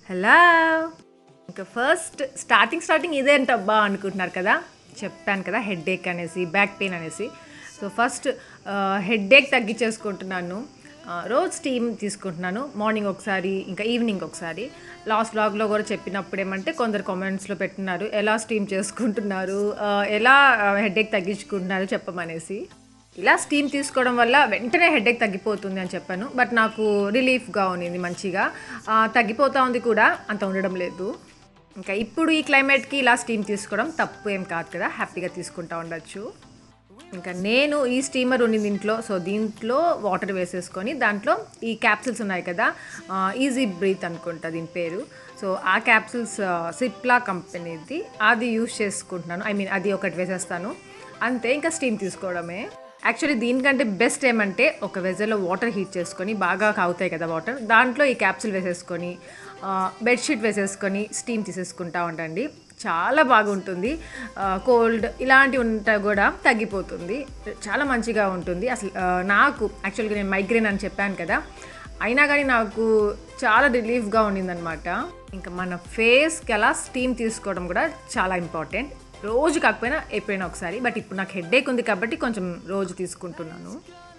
Hello ఇంకా first starting starting ఇదేంటబ్బా అనుకుంటున్నారు కదా చెప్పాను కదా హెడ్ ఏక్ అనేసి బ్యాక్ పెయిన్ అనేసి సో ఫస్ట్ హెడ్ ఏక్ తగ్గించేసుకుంటున్నాను ఆ, రోజు స్టీమ్ తీసుకుంటున్నాను మార్నింగ్ ఒకసారి ఇంకా ఈవినింగ్ ఒకసారి లాస్ట్ బ్లాగ్లో కూడా చెప్పినప్పుడు ఏమంటే కొందరు కామెంట్స్లో పెట్టినారు ఎలా స్టీమ్ చేసుకుంటున్నారు ఆ, ఎలా హెడ్ ఏక్ తగ్గించుకుంటున్నారు చెప్పమనేసి ఇలా స్టీమ్ తీసుకోవడం వల్ల వెంటనే హెడేక్ తగ్గిపోతుంది అని చెప్పాను బట్ నాకు రిలీఫ్గా ఉన్నింది మంచిగా ఆ, తగ్గిపోతా ఉంది కూడా అంత ఉండడం లేదు ఇంకా ఇప్పుడు ఈ క్లైమేట్కి ఇలా స్టీమ్ తీసుకోవడం తప్పు ఏం కాదు కదా హ్యాపీగా తీసుకుంటా ఉండొచ్చు ఇంకా నేను ఈ స్టీమర్ ఉన్నింది ఇంట్లో సో దీంట్లో వాటర్ వేసేసుకొని దాంట్లో ఈ క్యాప్సిల్స్ ఉన్నాయి కదా ఈజీ బ్రీత్ అనుకుంటా దీని పేరు సో ఆ క్యాప్సిల్స్ సిప్లా కంపెనీది అది యూస్ చేసుకుంటున్నాను ఐ మీన్ అది ఒకటి వేసేస్తాను అంతే ఇంకా స్టీమ్ తీసుకోవడమే యాక్చువల్లీ దీనికంటే బెస్ట్ ఏమంటే ఒక వెజల్లో వాటర్ హీట్ చేసుకొని బాగా కాగుతాయి కదా వాటర్ దాంట్లో ఈ క్యాప్సిల్ వేసేసుకొని బెడ్షీట్ వేసేసుకొని స్టీమ్ తీసేసుకుంటా ఉండండి చాలా బాగుంటుంది కోల్డ్ ఇలాంటివి ఉంటా కూడా తగ్గిపోతుంది చాలా మంచిగా ఉంటుంది అసలు ఆ, నాకు యాక్చువల్గా నేను మైగ్రేన్ అని చెప్పాను కదా అయినా కానీ నాకు చాలా రిలీఫ్గా ఉండిందనమాట ఇంకా మన ఫేస్కి అలా స్టీమ్ తీసుకోవడం కూడా చాలా ఇంపార్టెంట్ రోజు కాకపోయినా ఎప్పుడైనా ఒకసారి బట్ ఇప్పుడు నాకు హెడేక్ ఉంది కాబట్టి కొంచెం రోజు తీసుకుంటున్నాను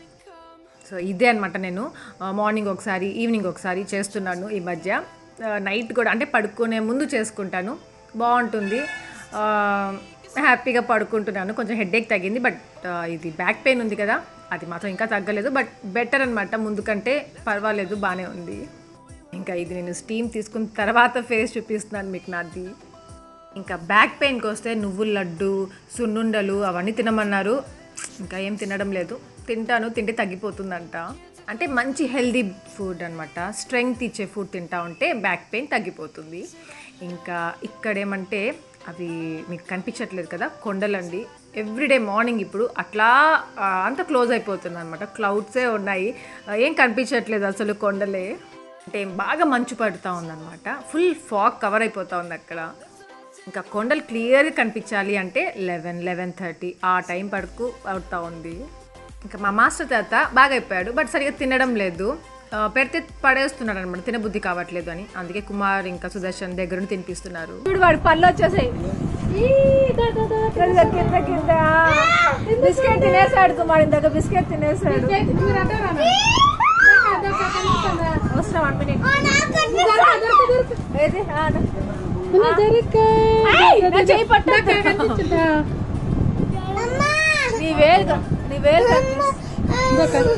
సో ఇదే అనమాట నేను ఆ, మార్నింగ్ ఒకసారి ఈవినింగ్ ఒకసారి చేస్తున్నాను ఈ మధ్య ఆ, నైట్ కూడా అంటే పడుకునే ముందు చేసుకుంటాను బాగుంటుంది ఆ, హ్యాపీగా పడుకుంటున్నాను కొంచెం హెడేక్ తగ్గింది బట్ ఆ, ఇది బ్యాక్ పెయిన్ ఉంది కదా అది మాత్రం ఇంకా తగ్గలేదు బట్ బెటర్ అనమాట ముందు కంటే పర్వాలేదు బాగానే ఉంది ఇంకా ఇది నేను స్టీమ్ తీసుకున్న తర్వాత ఫేస్ చూపిస్తున్నాను మీకు నాది ఇంకా బ్యాక్ పెయిన్కి వస్తే నువ్వుల లడ్డు సున్నుండలు అవన్నీ తినమన్నారు ఇంకా ఏం తినడం లేదు తింటాను తింటే తగ్గిపోతుందంట అంటే మంచి హెల్దీ ఫుడ్ అనమాట స్ట్రెంగ్త్ ఇచ్చే ఫుడ్ తింటా ఉంటే బ్యాక్ పెయిన్ తగ్గిపోతుంది ఇంకా ఇక్కడేమంటే అవి మీకు కనిపించట్లేదు కదా కొండలండి ఎవ్రీడే మార్నింగ్ ఇప్పుడు అట్లా ఆ, అంత క్లోజ్ అయిపోతుంది అనమాట క్లౌడ్సే ఉన్నాయి ఆ, ఏం కనిపించట్లేదు అసలు కొండలే అంటే బాగా మంచు పడుతూ ఉందన్నమాట ఫుల్ ఫాగ్ కవర్ అయిపోతూ ఉంది అక్కడ ఇంకా కొండలు క్లియర్గా కనిపించాలి అంటే లెవెన్ లెవెన్ థర్టీ ఆ టైం పడుకు అవుతా ఉంది ఇంకా మా మాస్టర్ తాత బాగా అయిపోయాడు బట్ సరిగా తినడం లేదు ఆ, పెడితే పడేస్తున్నాడు అనమాట తినబుద్ధి కావట్లేదు అని అందుకే కుమార్ ఇంకా సుదర్శన్ దగ్గర నుండి తినిపిస్తున్నారు చూడు వాడి పళ్ళు వచ్చేసాయి ఈ, దా, దా, దా, కింద కింద కింద బిస్కెట్ తినేసాడు కుమార్ ఇందాక బిస్కెట్ తినేసాడు వస్తున్నా వన్ మినిట్ ఏది ఆ, నా- ఏయ్, నా చెయ్యి పట్టు. నీ వేలు నీ వేలు కనిపిస్తుంది.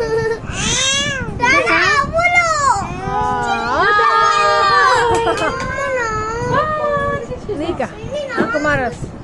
నీకా ఆ, కుమార్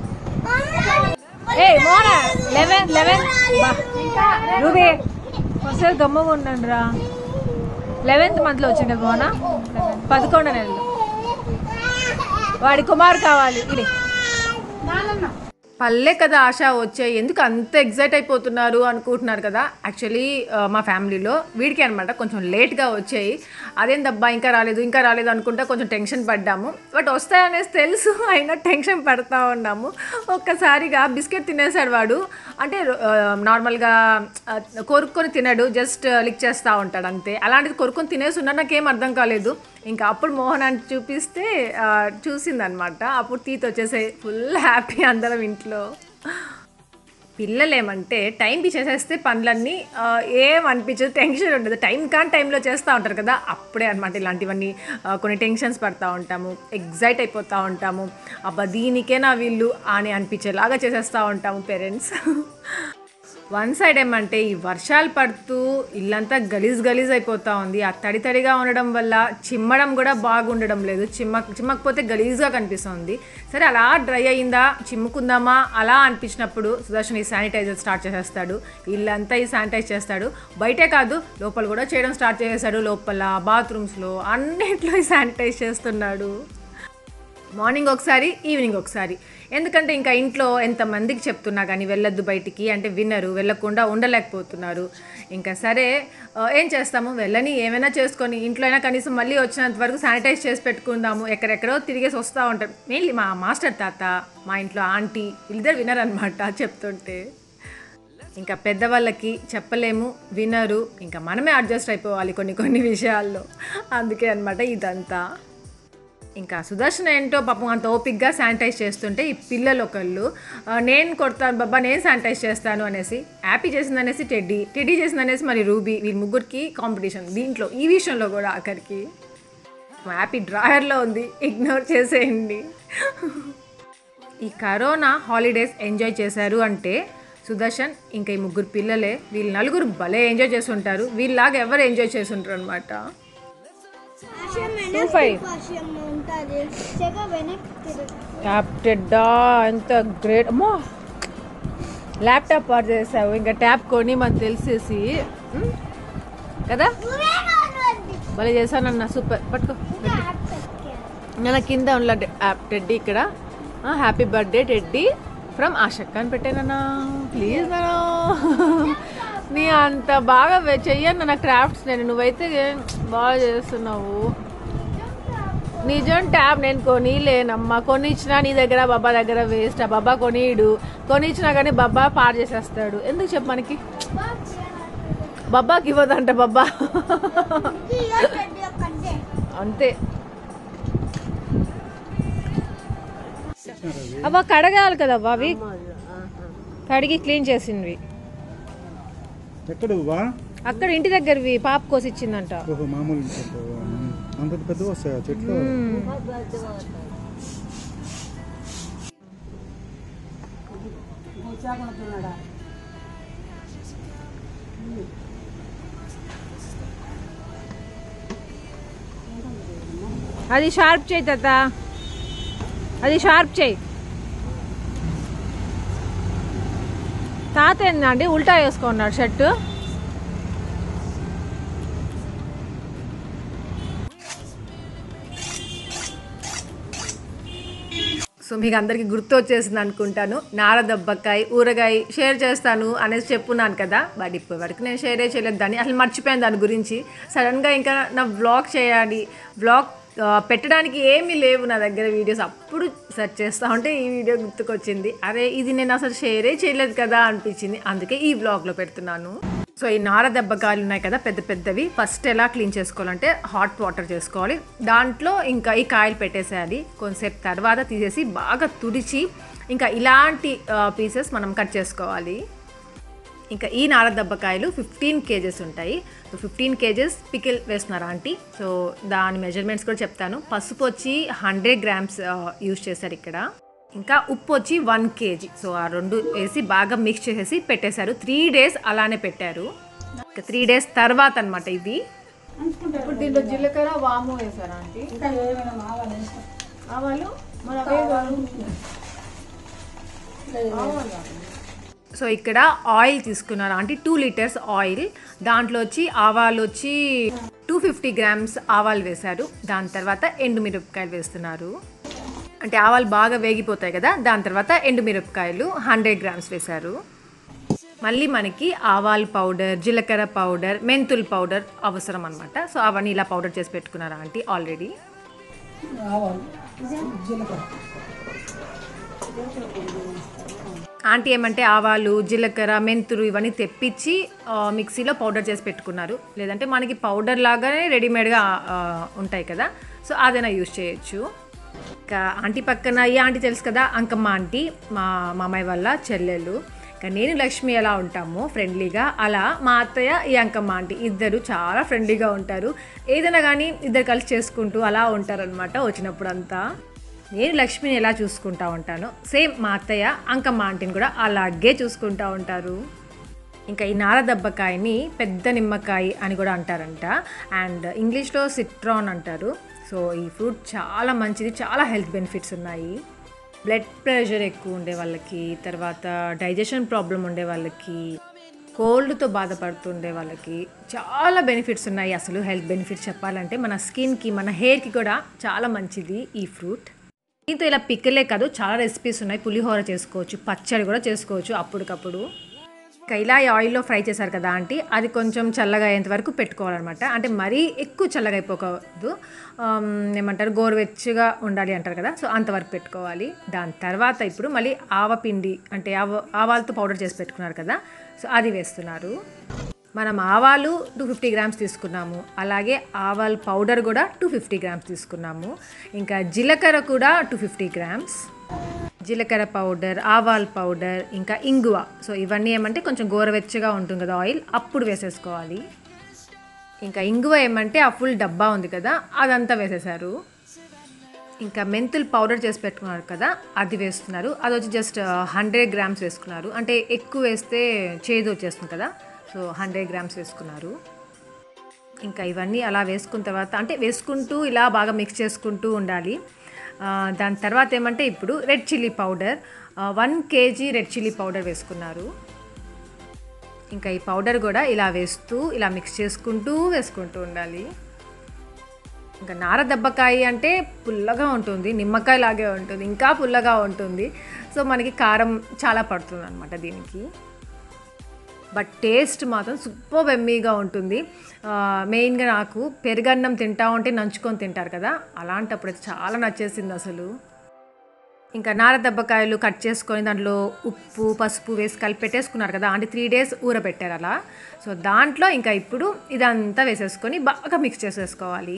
ఏ మోనా లెవెన్ లెవెన్ రూబీ ఒకసారి గమ్మగా ఉండండి రా లెవెన్త్ మంత్లో వచ్చిండే మోనా పదకొండు నెలలు వాడి కుమార్ కావాలి ఇది పల్లె కదా ఆశ వచ్చాయి ఎందుకు అంత ఎగ్జైట్ అయిపోతున్నారు అనుకుంటున్నారు కదా యాక్చువల్లీ మా ఫ్యామిలీలో వీడికి అనమాట కొంచెం లేట్గా వచ్చాయి అదేందబ్బా ఇంకా రాలేదు ఇంకా రాలేదు అనుకుంటా కొంచెం టెన్షన్ పడ్డాము బట్ వస్తాయనేసి తెలుసు అయినా టెన్షన్ పడతా ఉన్నాము ఒక్కసారిగా బిస్కెట్ తినేసాడు వాడు అంటే ఆ, నార్మల్గా ఆ, కొరుక్కొని తినడు జస్ట్ లిక్ చేస్తూ ఉంటాడు అంతే అలాంటిది కొరుక్కొని తినేసి ఉన్నా నాకేం అర్థం కాలేదు ఇంకా అప్పుడు మోహన్ అంటే చూపిస్తే ఆ, చూసిందనమాట అప్పుడు తీత వచ్చేసే ఫుల్ హ్యాపీ అందరం ఇంట్లో పిల్లలు ఏమంటే టైంకి చేసేస్తే పనులన్నీ ఆ, ఏం అనిపించదు టెన్షన్ ఉండదు టైం కాని టైంలో చేస్తూ ఉంటారు కదా అప్పుడే అనమాట ఇలాంటివన్నీ ఆ, కొన్ని టెన్షన్స్ పడతా ఉంటాము ఎగ్జైట్ అయిపోతూ ఉంటాము అబ్బా దీనికేనా వీళ్ళు అని అనిపించేలాగా చేసేస్తూ ఉంటాము పేరెంట్స్ వన్ సైడ్ ఏమంటే ఈ వర్షాలు పడుతూ ఇల్లంతా గలీజ్ గలీజ్ అయిపోతా ఉంది ఆ తడి తడిగా ఉండడం వల్ల చిమ్మడం కూడా బాగుండడం లేదు చిమ్మ చిమ్మకపోతే గలీజ్గా కనిపిస్తుంది సరే అలా డ్రై అయిందా చిమ్ముకుందామా అలా అనిపించినప్పుడు సుదర్శన్ ఈ శానిటైజర్ స్టార్ట్ చేసేస్తాడు ఇల్లంతా ఈ శానిటైజ్ చేస్తాడు బయటే కాదు లోపల కూడా చేయడం స్టార్ట్ చేసేసాడు లోపల బాత్రూమ్స్లో అన్నిట్లో ఈ శానిటైజ్ చేస్తున్నాడు మార్నింగ్ ఒకసారి ఈవినింగ్ ఒకసారి ఎందుకంటే ఇంకా ఇంట్లో ఎంతమందికి చెప్తున్నా కానీ వెళ్ళొద్దు బయటికి అంటే వినరు వెళ్ళకుండా ఉండలేకపోతున్నారు ఇంకా సరే ఆ, ఏం చేస్తాము వెళ్ళని ఏమైనా చేసుకొని ఇంట్లో అయినా కనీసం మళ్ళీ వచ్చినంత వరకు శానిటైజ్ చేసి పెట్టుకుందాము ఎక్కడెక్కడో తిరిగేసి వస్తూ ఉంటారు మెయిన్లీ మా మాస్టర్ తాత మా ఇంట్లో ఆంటీ వీళ్ళిద్దరు వినరనమాట చెప్తుంటే ఇంకా పెద్దవాళ్ళకి చెప్పలేము వినరు ఇంకా మనమే అడ్జస్ట్ అయిపోవాలి కొన్ని కొన్ని విషయాల్లో అందుకే అనమాట ఇదంతా ఇంకా సుదర్శన్ ఏంటో పాపం అంత ఓపిక్గా శానిటైజ్ చేస్తుంటే ఈ పిల్లలు ఒకళ్ళు "ఆ, నేను కొడతాను బాబా నేను శానిటైజ్ చేస్తాను అనేసి హ్యాపీ చేసిందనేసి టెడ్డీ టెడ్డీ చేసిందనేసి మరి రూబీ వీళ్ళ ముగ్గురికి కాంపిటీషన్ దీంట్లో ఈ విషయంలో కూడా ఆఖరికి హ్యాపీ డ్రాయర్లో ఉంది ఇగ్నోర్ చేసేయండి ఈ కరోనా హాలిడేస్ ఎంజాయ్ చేశారు అంటే సుదర్శన్ ఇంకా ఈ ముగ్గురు పిల్లలే వీళ్ళు నలుగురు భలే ఎంజాయ్ చేస్తుంటారు వీళ్ళలాగా ఎవరు ఎంజాయ్ చేస్తుంటారు అనమాట టూ ఫైవ్ ఉంటుంది చెగ వెనక్కి తిరుగు క్యాప్టెడ్డా ఎంత గ్రేట్ అమ్మో ల్యాప్టాప్ ఆర్డర్ చేసావు ఇంకా ట్యాబ్ కొని మనకు తెలిసేసి ఉమ్, కదా భలే చేశానన్న సూపర్ పట్టుకో నేను కింద ఉన్న టెడ్డీ ఇక్కడ హ్యాపీ బర్త్డే టెడ్డీ ఫ్రమ్ ఆశక్క అని పెట్టానన్నా ప్లీజ్ నా నీ అంత బాగా వే- చెయ్యను నా క్రాఫ్ట్స్ నేను నువ్వైతే బాగా చేస్తున్నావు నిజం ట్యాబ్ నేను కొనిలేనమ్మా కొనిచ్చినా నీ దగ్గర బాబా దగ్గర వేస్ట్ ఆ బాబా కొనిడు కొనిచ్చినా కానీ బాబా పాడు చేసేస్తాడు ఎందుకు చెప్పు మనకి బాబాకి ఇవ్వదంట బాబా అంతే అవ్వ కడగాలి కదా అవ్వ అవి కడిగి క్లీన్ చేసినవి ఎక్కడ బా అక్కడ ఇంటి దగ్గరవి పాప కోసి ఇచ్చిందంట ఓహో మామూలు ఇంట్లో. అంత పెద్ద వస్తాయా చెట్లు అది షార్ప్ చేయి తాత అది షార్ప్ చేయి తాత ఏందండి ఉల్టా వేసుకున్నాడు షర్టు సో మీకు అందరికీ గుర్తు వచ్చేసింది అనుకుంటాను నారదబ్బకాయ ఊరగాయ షేర్ చేస్తాను అనేసి చెప్పున్నాను కదా బట్ ఇప్పటి వరకు నేను షేరే చేయలేదు దాన్ని అసలు మర్చిపోయాను దాని గురించి సడన్గా ఇంకా నా వ్లాగ్ చేయాలి వ్లాగ్ ఆ, పెట్టడానికి ఏమీ లేవు నా దగ్గర వీడియోస్ అప్పుడు సెర్చ్ చేస్తా ఉంటే ఈ వీడియో గుర్తుకొచ్చింది అరే ఇది నేను అసలు షేరే చేయలేదు కదా అనిపించింది అందుకే ఈ వ్లాగ్లో పెడుతున్నాను సో ఈ నార దెబ్బకాయలు ఉన్నాయి కదా పెద్ద పెద్దవి ఫస్ట్ ఎలా క్లీన్ చేసుకోవాలంటే హాట్ వాటర్ చేసుకోవాలి దాంట్లో ఇంకా ఈ కాయలు పెట్టేసేయాలి కొంతసేపు తర్వాత తీసేసి బాగా తుడిచి ఇంకా ఇలాంటి పీసెస్ మనం కట్ చేసుకోవాలి ఇంకా ఈ నార దెబ్బకాయలు ఫిఫ్టీన్ కేజెస్ ఉంటాయి సో ఫిఫ్టీన్ కేజెస్ పికిల్ వేస్తున్నారు ఆంటీ సో దాని మెజర్మెంట్స్ కూడా చెప్తాను పసుపు వచ్చి హండ్రెడ్ గ్రామ్స్ యూజ్ చేశారు ఇక్కడ ఇంకా ఉప్పు వచ్చి వన్ కేజీ సో ఆ రెండు వేసి బాగా మిక్స్ చేసేసి పెట్టేశారు త్రీ డేస్ అలానే పెట్టారు ఇంకా త్రీ డేస్ తర్వాత అనమాట ఇది ఇప్పుడు దీంట్లో జీలకర్ర వాము వేసారా ఆంటీ ఆవాలు మరి అవే సో ఇక్కడ ఆయిల్ తీసుకున్నారు అంటే టూ లీటర్స్ ఆయిల్ దాంట్లో వచ్చి ఆవాలు వచ్చి టూ ఫిఫ్టీ గ్రామ్స్ ఆవాలు వేశారు దాని తర్వాత ఎండుమిరపకాయలు వేస్తున్నారు అంటే ఆవాలు బాగా వేగిపోతాయి కదా దాని తర్వాత ఎండుమిరపకాయలు హండ్రెడ్ గ్రామ్స్ వేశారు మళ్ళీ మనకి ఆవాల్ పౌడర్ జీలకర్ర పౌడర్ మెంతుల్ పౌడర్ అవసరం అనమాట సో అవన్నీ ఇలా పౌడర్ చేసి పెట్టుకున్నారా ఆంటీ ఆల్రెడీ ఆంటీ ఏమంటే ఆవాలు జీలకర్ర మెంతులు ఇవన్నీ తెప్పించి ఆ, మిక్సీలో పౌడర్ చేసి పెట్టుకున్నారు లేదంటే మనకి పౌడర్ లాగానే రెడీమేడ్గా ఆ, ఉంటాయి కదా సో అదైనా యూజ్ చేయొచ్చు ఇంకా ఆంటీ పక్కన ఈ ఆంటీ తెలుసు కదా అంకమ్మ ఆంటీ మా మామయ్య వాళ్ళ చెల్లెలు ఇంకా నేను లక్ష్మి ఎలా ఉంటామో ఫ్రెండ్లీగా అలా మా అత్తయ్య ఈ అంకమ్మ ఆంటీ ఇద్దరు చాలా ఫ్రెండ్లీగా ఉంటారు ఏదైనా కానీ ఇద్దరు కలిసి చేసుకుంటూ అలా ఉంటారనమాట వచ్చినప్పుడు అంతా నేను లక్ష్మిని ఎలా చూసుకుంటా ఉంటానో సేమ్ మా అత్తయ్య అంకమ్మ ఆంటీని కూడా అలాగే చూసుకుంటా ఉంటారు ఇంకా ఈ నారదబ్బకాయని పెద్ద నిమ్మకాయ అని కూడా అంటారంట అండ్ ఇంగ్లీష్లో సిట్రాన్ అంటారు సో ఈ ఫ్రూట్ చాలా మంచిది చాలా హెల్త్ బెనిఫిట్స్ ఉన్నాయి బ్లడ్ ప్రెషర్ ఎక్కువ ఉండే వాళ్ళకి తర్వాత డైజెషన్ ప్రాబ్లం ఉండే వాళ్ళకి కోల్డ్తో బాధపడుతుండే వాళ్ళకి చాలా బెనిఫిట్స్ ఉన్నాయి అసలు హెల్త్ బెనిఫిట్స్ చెప్పాలంటే మన స్కిన్కి మన హెయిర్కి కూడా చాలా మంచిది ఈ ఫ్రూట్ దీంతో ఇలా పిక్కలే కాదు చాలా రెసిపీస్ ఉన్నాయి పులిహోర చేసుకోవచ్చు పచ్చడి కూడా చేసుకోవచ్చు అప్పటికప్పుడు ఇంకా ఇలా ఈ ఆయిల్లో ఫ్రై చేశారు కదా ఆంటీ అది కొంచెం చల్లగా అయ్యేంత వరకు పెట్టుకోవాలన్నమాట అంటే మరీ ఎక్కువ చల్లగా అయిపోకూడదు ఆమ్, ఏమంటారు గోరువెచ్చగా ఉండాలి అంటారు కదా సో అంతవరకు పెట్టుకోవాలి దాని తర్వాత ఇప్పుడు మళ్ళీ ఆవపిండి అంటే ఆవ ఆవాలతో పౌడర్ చేసి పెట్టుకున్నారు కదా సో అది వేస్తున్నారు మనం ఆవాలు టూ ఫిఫ్టీ గ్రామ్స్ తీసుకున్నాము అలాగే ఆవాల్ పౌడర్ కూడా టూ ఫిఫ్టీ గ్రామ్స్ తీసుకున్నాము ఇంకా జీలకర్ర కూడా టూ ఫిఫ్టీ గ్రామ్స్ జీలకర్ర పౌడర్ ఆవాల్ పౌడర్ ఇంకా ఇంగువ సో ఇవన్నీ ఏమంటే కొంచెం గోరవెచ్చగా ఉంటుంది కదా ఆయిల్ అప్పుడు వేసేసుకోవాలి ఇంకా ఇంగువ ఏమంటే ఆ ఫుల్ డబ్బా ఉంది కదా అదంతా వేసేసారు ఇంకా మెంతులు పౌడర్ చేసి పెట్టుకున్నారు కదా అది వేస్తున్నారు అది వచ్చి జస్ట్ హండ్రెడ్ గ్రామ్స్ వేసుకున్నారు అంటే ఎక్కువ వేస్తే చేదు వచ్చేస్తుంది కదా సో హండ్రెడ్ గ్రామ్స్ వేసుకున్నారు ఇంకా ఇవన్నీ అలా వేసుకున్న తర్వాత అంటే వేసుకుంటూ ఇలా బాగా మిక్స్ చేసుకుంటూ ఉండాలి ఆ, దాని తర్వాత ఏమంటే ఇప్పుడు red chilli powder one kg red chilli powder వేసుకున్నారు ఇంకా ఈ పౌడర్ కూడా ఇలా వేస్తూ ఇలా మిక్స్ చేసుకుంటూ వేసుకుంటూ ఉండాలి ఇంకా నార దెబ్బకాయ అంటే పుల్లగా ఉంటుంది నిమ్మకాయ లాగే ఉంటుంది ఇంకా పుల్లగా ఉంటుంది సో మనకి కారం చాలా పడుతుంది అనమాట దీనికి బట్ టేస్ట్ మాత్రం సూపర్ ఎమ్మీగా ఉంటుంది ఆ, మెయిన్గా నాకు పెరుగన్నం తింటా ఉంటే నంచుకొని తింటారు కదా అలాంటప్పుడు అయితే చాలా నచ్చేసింది అసలు ఇంకా నార దెబ్బకాయలు కట్ చేసుకొని దాంట్లో ఉప్పు పసుపు వేసి కలిపి పెట్టేసుకున్నారు కదా అంటే త్రీ డేస్ ఊరబెట్టారు అలా సో దాంట్లో ఇంకా ఇప్పుడు ఇదంతా వేసేసుకొని బాగా మిక్స్ చేసేసుకోవాలి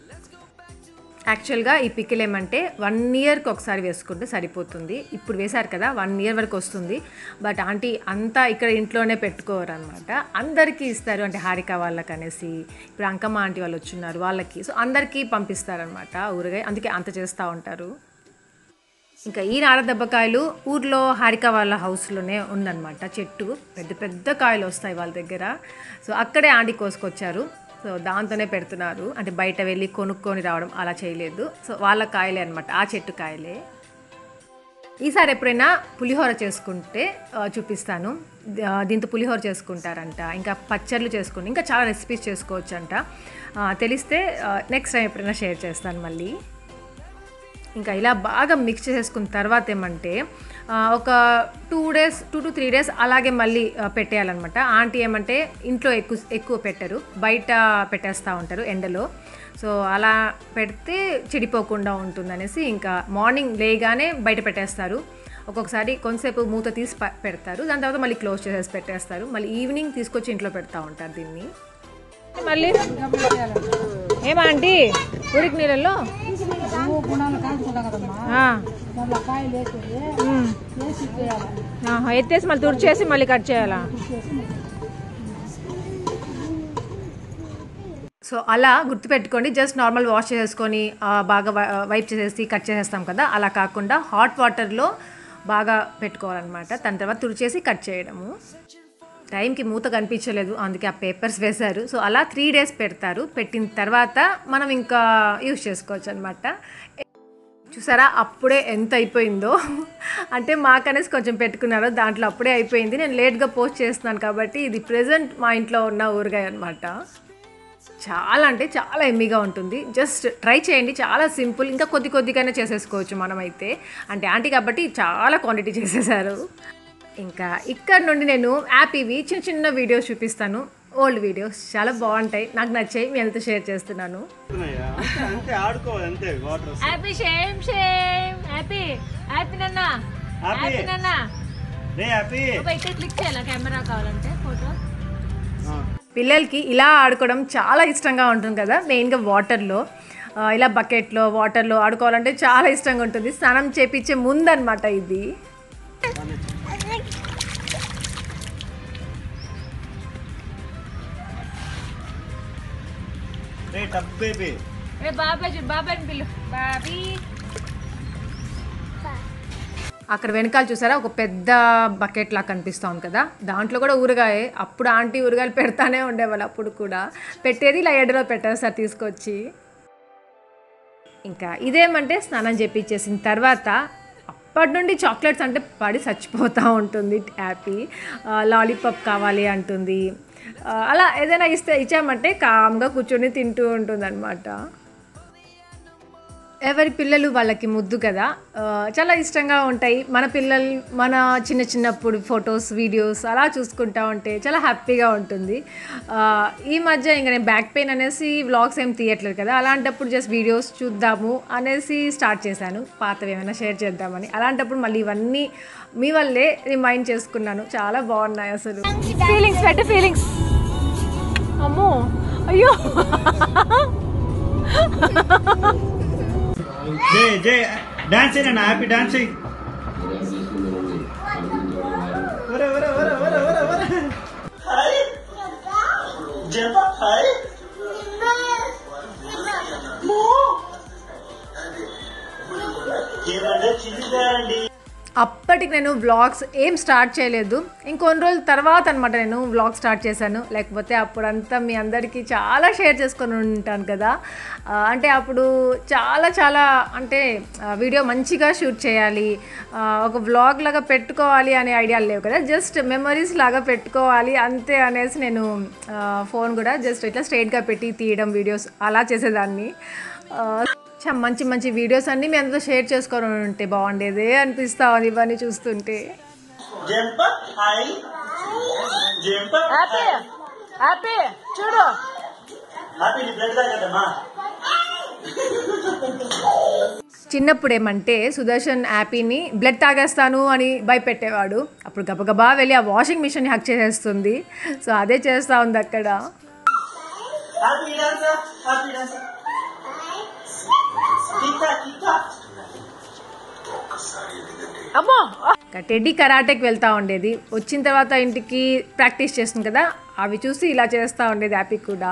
యాక్చువల్గా ఈ పికిల్ ఏమంటే వన్ ఇయర్కి ఒకసారి వేసుకుంటే సరిపోతుంది ఇప్పుడు వేశారు కదా వన్ ఇయర్ వరకు వస్తుంది బట్ ఆంటీ అంతా ఇక్కడ ఇంట్లోనే పెట్టుకోరు అనమాట అందరికీ ఇస్తారు అంటే హారిక వాళ్ళకి అనేసి ఇప్పుడు అంకమ్మ ఆంటీ వాళ్ళు వచ్చున్నారు వాళ్ళకి సో అందరికీ పంపిస్తారనమాట ఊరగాయ అందుకే అంత చేస్తూ ఉంటారు ఇంకా ఈ నార దెబ్బకాయలు ఊర్లో హారిక వాళ్ళ హౌస్లోనే ఉందన్నమాట చెట్టు పెద్ద పెద్ద కాయలు వస్తాయి వాళ్ళ దగ్గర సో అక్కడే ఆంటీ కోసుకొచ్చారు సో దాంతోనే పెడుతున్నారు అంటే బయట వెళ్ళి కొనుక్కొని రావడం అలా చేయలేదు సో వాళ్ళ కాయలే అనమాట ఆ చెట్టు కాయలే ఈసారి ఎప్పుడైనా పులిహోర చేసుకుంటే ఆ, చూపిస్తాను ద- దీంతో పులిహోర చేసుకుంటారంట ఇంకా పచ్చళ్ళు చేసుకుని ఇంకా చాలా రెసిపీస్ చేసుకోవచ్చంట ఆ, తెలిస్తే నెక్స్ట్ టైం ఎప్పుడైనా షేర్ చేస్తాను మళ్ళీ ఇంకా ఇలా బాగా మిక్స్ చేసుకున్న తర్వాత ఏమంటే ఆ, ఒక two days two to three days అలాగే మళ్ళీ ఆ, పెట్టేయాలన్నమాట ఆంటీ ఏమంటే ఇంట్లో ఎక్కువ ఎక్కువ పెట్టరు బయట పెట్టేస్తూ ఉంటారు ఎండలో సో అలా పెడితే చెడిపోకుండా ఉంటుందనేసి ఇంకా మార్నింగ్ లేగానే బయట పెట్టేస్తారు ఒక్కొక్కసారి కొంతసేపు మూత తీసి ప- పెడతారు దాని తర్వాత మళ్ళీ క్లోజ్ చేసేసి పెట్టేస్తారు మళ్ళీ ఈవినింగ్ తీసుకొచ్చి ఇంట్లో పెడతా ఉంటారు దీన్ని మళ్ళీ ఏమా ఆంటీ ఉడికి నీళ్ళల్లో ఆ. ఉమ్. ఆహా, ఎత్తేసి మళ్ళీ తుడిచేసి మళ్ళీ కట్ చేయాలా సో అలా గుర్తుపెట్టుకోండి జస్ట్ నార్మల్ వాష్ చేసుకొని ఆ, బాగా వైప్ చేసేసి కట్ చేసేస్తాం కదా అలా కాకుండా హాట్ వాటర్లో బాగా పెట్టుకోవాలన్నమాట దాని తర్వాత తుడిచేసి కట్ చేయడము టైంకి మూత కనిపించలేదు అందుకే ఆ పేపర్స్ వేశారు సో అలా త్రీ డేస్ పెడతారు పెట్టిన తర్వాత మనం ఇంకా యూజ్ చేసుకోవచ్చు అనమాట చూసారా అప్పుడే ఎంత అయిపోయిందో అంటే మాకనేసి కొంచెం పెట్టుకున్నారు దాంట్లో అప్పుడే అయిపోయింది నేను లేట్గా పోస్ట్ చేస్తున్నాను కాబట్టి ఇది ప్రజెంట్ మా ఇంట్లో ఉన్న ఊరగాయ అనమాట చాలా అంటే చాలా ఎమ్మిగా ఉంటుంది జస్ట్ ట్రై చేయండి చాలా సింపుల్ ఇంకా కొద్ది కొద్దిగానే చేసేసుకోవచ్చు మనమైతే అంటే ఆంటీ కాబట్టి చాలా క్వాంటిటీ చేసేసారు ఇంకా ఇక్కడ నుండి నేను యాప్ ఇవి చిన్న చిన్న వీడియోస్ చూపిస్తాను ఓల్డ్ వీడియోస్ చాలా బాగుంటాయి నాకు నచ్చాయి మీ అంతా షేర్ చేస్తున్నాను ఉన్నాయా? అంతే అంతే ఆడుకోవాలి అంతే వాటర్ వస్తే. Happy shame shame Happy Happy నాన్న హ్యాపీ. హ్యాపీ నాన్న రే హ్యాపీ అయితే క్లిక్ చేయాలా కెమెరా కావాలంటే ఫోటో ఆ. పిల్లలకి ఇలా ఆడుకోవడం చాలా ఇష్టంగా ఉంటుంది కదా మెయిన్గా వాటర్లో ఆ, ఇలా బకెట్లో వాటర్లో ఆడుకోవాలంటే చాలా ఇష్టంగా ఉంటుంది స్నానం చేపించే ముందన్నమాట ఇది రే టబ్ బేబీ రే బాబాయ్ చూడు బాబాయ్ పిల్లు బాబీ అక్కడ వెనకాల చూసారా ఒక పెద్ద బకెట్ లా కనిపిస్తోంది కదా దాంట్లో కూడా ఊరగాయ అప్పుడు ఆంటీ ఊరగాయలు పెడతానే ఉండేవాళ్ళు అప్పుడు కూడా పెట్టేది ఇలా ఎడలో పెట్టేస్తారు తీసుకొచ్చి ఇంకా ఇదేమంటే స్నానం చేపించేసిన తర్వాత అప్పటి నుండి చాక్లెట్స్ అంటే పడి చచ్చిపోతూ ఉంటుంది హ్యాపీ లాలీపాప్ కావాలి అంటుంది ఆ, అలా ఏదైనా ఇస్తే ఇచ్చామంటే కామ్గా కూర్చొని తింటూ ఉంటుంది ఎవరి పిల్లలు వాళ్ళకి ముద్దు కదా ఆ, చాలా ఇష్టంగా ఉంటాయి మన పిల్లలు మన చిన్న చిన్నప్పుడు ఫొటోస్ వీడియోస్ అలా చూసుకుంటా ఉంటే చాలా హ్యాపీగా ఉంటుంది ఆ, ఈ మధ్య ఇంకా నేను బ్యాక్ పెయిన్ అనేసి వ్లాగ్స్ ఏం తీయట్లేదు కదా అలాంటప్పుడు జస్ట్ వీడియోస్ చూద్దాము అనేసి స్టార్ట్ చేశాను పాతవి ఏమైనా షేర్ చేద్దామని అలాంటప్పుడు మళ్ళీ ఇవన్నీ మీ వల్లే రిమైండ్ చేసుకున్నాను చాలా బాగున్నాయి అసలు ఫీలింగ్స్ పెట్ట ఫీలింగ్స్ అమ్మో అయ్యో జై జై డాన్స్ అయినా హ్యాపీ డాన్స్ అయ్యి ఒరే ఒరే ఒరే ఒరే ఒరే ఒరే హాయ్ జప హాయ్ ఏమంటే చిల్లిగారండి అప్పటికి నేను వ్లాగ్స్ ఏం స్టార్ట్ చేయలేదు ఇంకొన్ని రోజుల తర్వాత అనమాట నేను వ్లాగ్ స్టార్ట్ చేశాను లేకపోతే అప్పుడంతా మీ అందరికీ చాలా షేర్ చేసుకొని ఉంటాను కదా ఆ, అంటే అప్పుడు చాలా చాలా అంటే ఆ, వీడియో మంచిగా షూట్ చేయాలి ఆ, ఒక వ్లాగ్ లాగా పెట్టుకోవాలి అనే ఐడియాలు లేవు కదా జస్ట్ మెమరీస్ లాగా పెట్టుకోవాలి అంతే అనేసి నేను ఆ, ఫోన్ కూడా జస్ట్ ఇట్లా స్ట్రైట్గా పెట్టి తీయడం వీడియోస్ అలా చేసేదాన్ని ఆ, చాలా మంచి మంచి వీడియోస్ అన్నీ మీ అందరితో షేర్ చేసుకొని ఉంటే బాగుండేదే అనిపిస్తా ఉంది ఇవన్నీ చూస్తుంటే జంప హాయ్ జంప హ్యాపీ హ్యాపీ చూడు హ్యాపీ నీ బ్లడ్ తాగదమ్మా చిన్నప్పుడు ఏమంటే సుదర్శన్ యాపీని బ్లడ్ తాగేస్తాను అని భయపెట్టేవాడు అప్పుడు గబగబా వెళ్ళి ఆ వాషింగ్ మిషన్ హక్ చేసేస్తుంది సో అదే చేస్తూ ఉంది అక్కడ హ్యాపీ డాన్స్ హ్యాపీ డాన్స్ కిక్కా కిక్కా అమ్మో ఇంకా టెడ్డీ కరాటేకి వెళ్తూ ఉండేది వచ్చిన తర్వాత ఇంటికి ప్రాక్టీస్ చేస్తుంది కదా అవి చూసి ఇలా చేస్తూ ఉండేది హ్యాపీ కూడా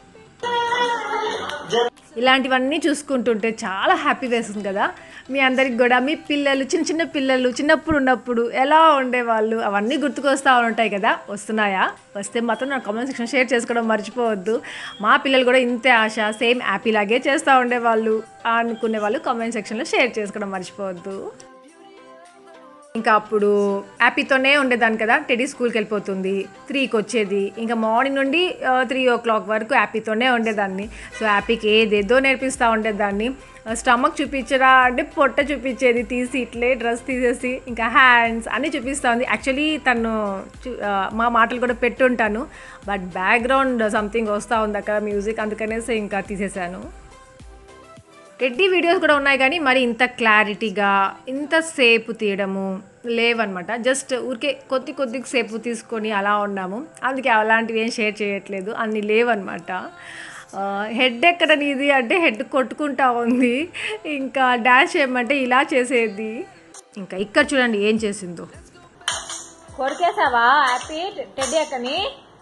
ఇలాంటివన్నీ చూసుకుంటుంటే చాలా హ్యాపీ వేస్తుంది కదా మీ అందరికి కూడా మీ పిల్లలు చిన్న చిన్న పిల్లలు చిన్నప్పుడు ఉన్నప్పుడు ఎలా ఉండేవాళ్ళు అవన్నీ గుర్తుకొస్తూ ఉంటాయి కదా వస్తున్నాయా వస్తే మాత్రం నా కామెంట్ సెక్షన్ షేర్ చేసుకోవడం మర్చిపోవద్దు మా పిల్లలు కూడా ఇంతే ఆశ సేమ్ హ్యాపీ లాగే చేస్తూ ఉండేవాళ్ళు అనుకునే వాళ్ళు కామెంట్ సెక్షన్లో షేర్ చేసుకోవడం మర్చిపోవద్దు ఇంకా అప్పుడు హ్యాపీతోనే ఉండేదాన్ని కదా టెడీ స్కూల్కి వెళ్ళిపోతుంది త్రీకి వచ్చేది ఇంకా మార్నింగ్ నుండి త్రీ ఓ క్లాక్ వరకు హ్యాపీతోనే ఉండేదాన్ని సో హ్యాపీకి ఏదేదో నేర్పిస్తూ ఉండేదాన్ని స్టమక్ చూపించరా అంటే పొట్ట చూపించేది తీసి ఇట్లే డ్రెస్ తీసేసి ఇంకా హ్యాండ్స్ అన్నీ చూపిస్తూ ఉంది యాక్చువల్లీ తను చూ- ఆ, మా మాటలు కూడా పెట్టుంటాను బట్ బ్యాక్గ్రౌండ్ సంథింగ్ వస్తూ ఉంది అక్కడ మ్యూజిక్ అందుకనేసి ఇంకా తీసేశాను టెడ్డీ వీడియోస్ కూడా ఉన్నాయి కానీ మరి ఇంత క్లారిటీగా ఇంతసేపు తీయడము లేవన్నమాట జస్ట్ ఊరికే కొద్ది కొద్ది సేపు తీసుకొని అలా ఉన్నాము అందుకే అలాంటివి ఏం షేర్ చేయట్లేదు అన్ని లేవన్నమాట హెడ్ ఎక్కడ నీది అంటే హెడ్ కొట్టుకుంటా ఉంది ఇంకా డాష్ చేయమంటే ఇలా చేసేది ఇంకా ఇక్కడ చూడండి ఏం చేసిందో కొరికేసావా హ్యాపీ టెడ్డీ అక్కని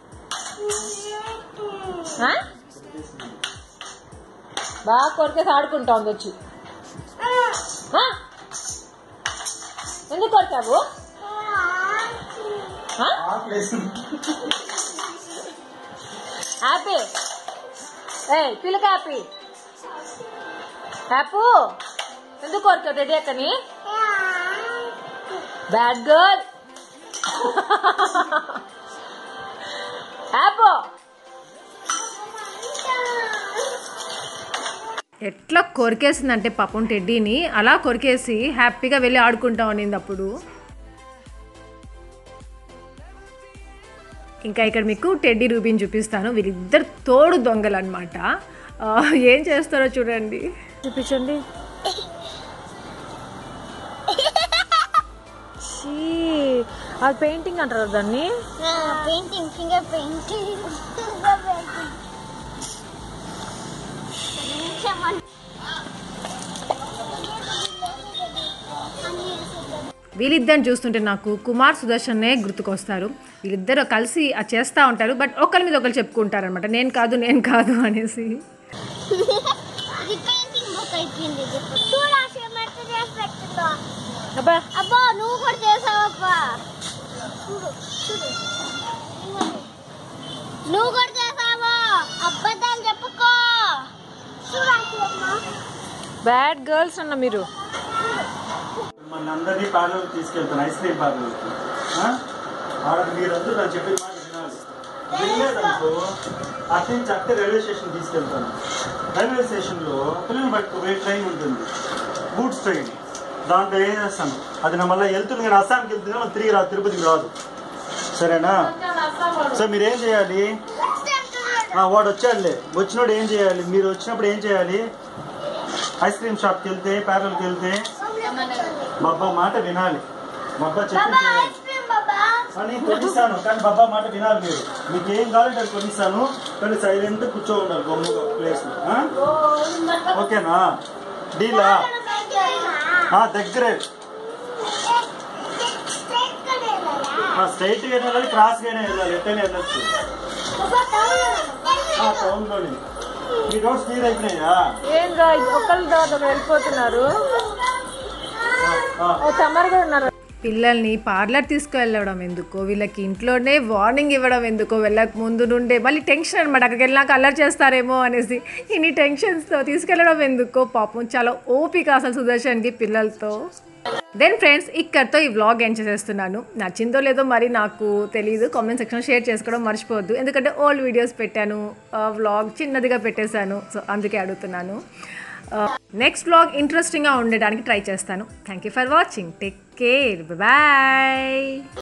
ఆ? బాగా కొరికేసి ఆడుకుంటా ఉంది వచ్చి ఆ? ఎందుకు కొరికావు ఆ? హ్యాపీ ఏయ్ పిల్లక హ్యాపీ హ్యాపూ ఎందుకు కొరికావు టెడ్డీ అక్కని బ్యాడ్ గర్ల్ హ్యాపో ఎట్లా కొరికేసిందంటే పాపం టెడ్డీని అలా కొరికేసి హ్యాపీగా వెళ్ళి ఆడుకుంటా ఉన్నింది అప్పుడు ఇంకా ఇక్కడ మీకు టెడ్డీ రూబీని చూపిస్తాను వీళ్ళిద్దరు తోడు దొంగలు అనమాట ఏం చేస్తారో చూడండి చూపించండి ఛీ, అది పెయింటింగ్ అంటారు దాన్ని పెయింటింగ్ ఫింగర్ పెయింటింగ్ వీళ్ళిద్దరిని చూస్తుంటే నాకు కుమార్ సుదర్శనే గుర్తుకొస్తారు వీళ్ళిద్దరు కలిసి అది చేస్తూ ఉంటారు బట్ ఒకరి మీద ఒకరు చెప్పుకుంటారు అనమాట నేను కాదు నేను కాదు అనేసి ఇది పెయింటింగ్ బుక్ అయిపోయింది చూడాలి మెత్త చేసి పెట్టిందో అబ్బా అబ్బా నువ్వు కూడా చేసావబ్బా చూడు చూడు ఇదిగోండి. నువ్వు కూడా చేసావా అబద్ధాలు చెప్పుకో చూడాలి అమ్మా బ్యాడ్ గర్ల్స్ అన్న మీరు మన అందరినీ పార్లర్ తీసుకెళ్తాను ఐస్ క్రీమ్ పార్లర్ వాళ్ళకి మీరందరూ నాకు చెప్పిన మాట వినాలి వినలేదనుకో అటు నుంచి అట్టే రైల్వే స్టేషన్ తీసుకెళ్తాను రైల్వే స్టేషన్లో పిల్లలు పట్టుకుపోయే ట్రైన్ ఉంటుంది గూడ్స్ ట్రైన్ దాంట్లో ఏం చేస్తాను అది నా మళ్ళీ వెళ్తుంది కానీ అస్సాంకి వెళ్తుంది కానీ తిరిగి రాదు తిరుపతికి రాదు సరేనా సో మీరు ఏం చేయాలి ఆ, వాడు వచ్చాడులే వచ్చినోడు ఏం చేయాలి మీరు వచ్చినప్పుడు ఏం చేయాలి ఐస్ క్రీమ్ షాప్కి వెళ్తే ప్యారల్కి వెళ్తే మా అబ్బా మాట వినాలి మా అబ్బా చెప్పి చేయాలి ఐస్ క్రీమ్ బాబా అని కొనిస్తాను కానీ బాబా మాట వినాలి మీరు మీకు ఏం కావాలంటే అది కొనిస్తాను కానీ సైలెంట్ కూర్చో ఉండాలి బొమ్మగా ప్లేస్ ఓకేనా డీలా ఆ, దగ్గరే స్ట్రైట్ గా వెళ్ళాలి క్రాస్ గానే వెళ్ళాలి ఎట్టనే వెళ్ళొచ్చు ఆ టౌన్ లోని మీ రోడ్స్ క్లియర్ అయిపోయినాయా ఏం రా ఒకళ్ళ తర్వాత ఒకరు వెళ్ళిపోతున్నారు ఆ, ఆ. ఓ తమరు కూడా ఉన్నారు పిల్లల్ని పార్లర్ తీసుకువెళ్ళడం ఎందుకో వీళ్ళకి ఇంట్లోనే వార్నింగ్ ఇవ్వడం ఎందుకో వెళ్ళక ముందు నుండే మళ్ళీ టెన్షన్ అనమాట అక్కడికి వెళ్ళినాక అల్లరి చేస్తారేమో అనేసి ఇన్ని టెన్షన్స్తో తీసుకెళ్ళడం ఎందుకో పాపం చాలా ఓపిక అసలు సుదర్శన్కి పిల్లలతో దెన్ ఫ్రెండ్స్ ఇక్కడితో ఈ వ్లాగ్ ఎండ్ చేసేస్తున్నాను నచ్చిందో లేదో మరి నాకు తెలియదు కామెంట్ సెక్షన్ షేర్ చేసుకోవడం మర్చిపోవద్దు ఎందుకంటే ఓల్డ్ వీడియోస్ పెట్టాను వ్లాగ్ చిన్నదిగా పెట్టేశాను సో అందుకే అడుగుతున్నాను నెక్స్ట్ వ్లాగ్ ఇంట్రెస్టింగ్గా ఉండడానికి ట్రై చేస్తాను thank you for watching take care bye